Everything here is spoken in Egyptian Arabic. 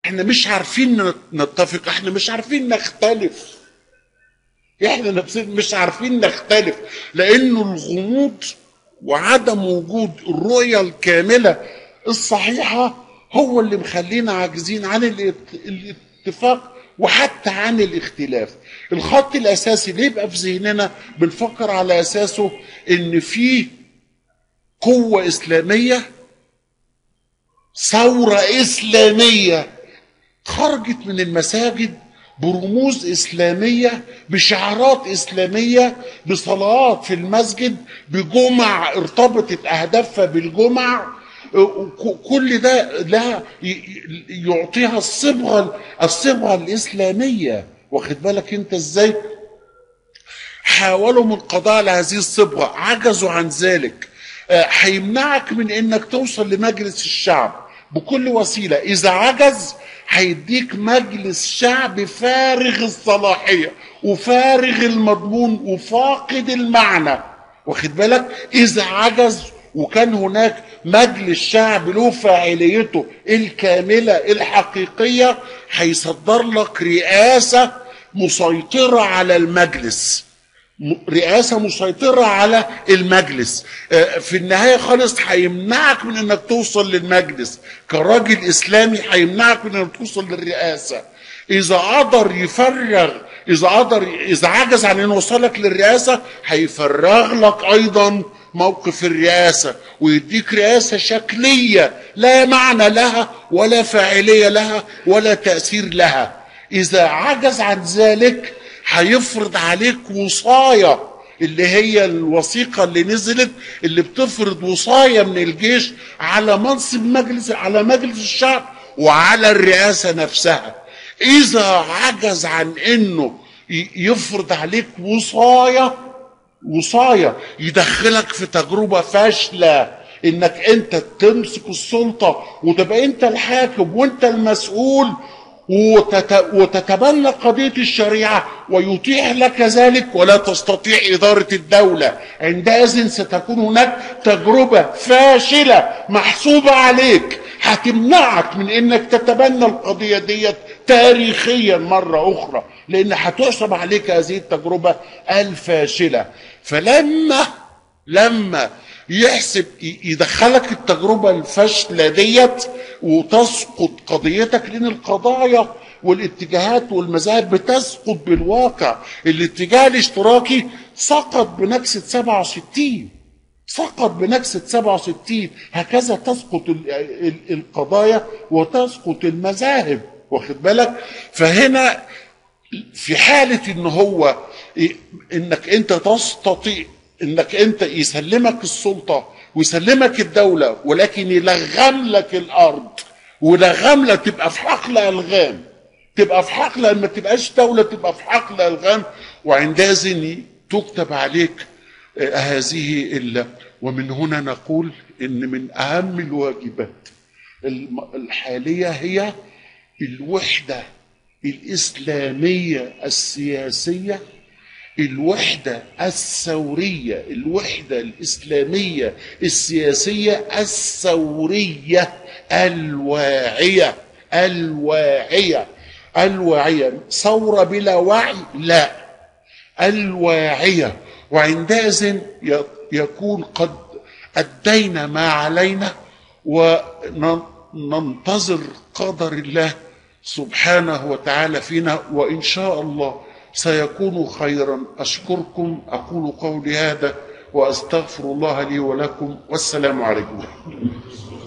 احنا مش عارفين نتفق احنا مش عارفين نختلف احنا نفسنا مش عارفين نختلف لانه الغموض وعدم وجود الرؤيه الكامله الصحيحه هو اللي مخلينا عاجزين عن الات- الاتفاق وحتى عن الاختلاف الخط الاساسي اللي يبقى في ذهننا بنفكر على اساسه ان في قوه اسلاميه ثوره اسلاميه خرجت من المساجد برموز إسلامية بشعارات إسلامية بصلوات في المسجد بجمع ارتبطت أهدافها بالجمع ك- كل ده لها ي- ي- يعطيها الصبغة الصبغة الإسلامية واخد بالك أنت إزاي حاولوا من القضاء على هذه الصبغة عجزوا عن ذلك آه، هيمنعك من انك توصل لمجلس الشعب بكل وسيلة اذا عجز هيديك مجلس شعب فارغ الصلاحية وفارغ المضمون وفاقد المعنى واخد بالك اذا عجز وكان هناك مجلس شعب له فاعليته الكاملة الحقيقية هيصدر لك رئاسة مسيطرة على المجلس م- رئاسة مسيطرة على المجلس آه، في النهاية خالص هيمنعك من انك توصل للمجلس كراجل اسلامي هيمنعك من انك توصل للرئاسة اذا قدر يفرغ اذا قدر اذا عجز عن انه يوصلك للرئاسة هيفرغ لك ايضا موقف الرئاسة ويديك رئاسة شكلية لا معنى لها ولا فاعلية لها ولا تأثير لها إذا عجز عن ذلك هيفرض عليك وصاية اللي هي الوثيقة اللي نزلت اللي بتفرض وصاية من الجيش على منصب مجلس على مجلس الشعب وعلى الرئاسة نفسها إذا عجز عن إنه ي- يفرض عليك وصاية وصاية يدخلك في تجربة فاشلة انك انت تمسك السلطة وتبقى انت الحاكم وانت المسؤول وتت... وتتبنى قضية الشريعة ويتيح لك ذلك ولا تستطيع إدارة الدولة عندئذ ستكون هناك تجربة فاشلة محسوبة عليك هتمنعك من انك تتبنى القضية ديت تاريخيا مرة أخرى لأن هتحسب عليك هذه التجربة الفاشلة فلما لما يحسب ي- يدخلك التجربة الفاشلة ديت وتسقط قضيتك لأن القضايا والاتجاهات والمذاهب بتسقط بالواقع الاتجاه الاشتراكي سقط بنكسة 67 سقط بنكسة 67 هكذا تسقط ال- ال- القضايا وتسقط المذاهب واخد بالك فهنا في حالة ان هو إيه، انك انت تستطيع انك انت يسلمك السلطة ويسلمك الدولة ولكن يلغم لك الارض ولغم لك تبقى في حقل الغام تبقى في حقل ما تبقاش دولة تبقى في حقل الغام وعندئذ تكتب عليك آه، هذه ال... ومن هنا نقول ان من اهم الواجبات الم- الحالية هي الوحدة الإسلامية السياسية الوحدة الثورية الوحدة الإسلامية السياسية الثورية الواعية الواعية الواعية ثورة بلا وعي لا الواعية وعندئذ ي- يكون قد أدينا ما علينا وننتظر قدر الله سبحانه وتعالى فينا وإن شاء الله سيكون خيرا أشكركم أقول قولي هذا وأستغفر الله لي ولكم والسلام عليكم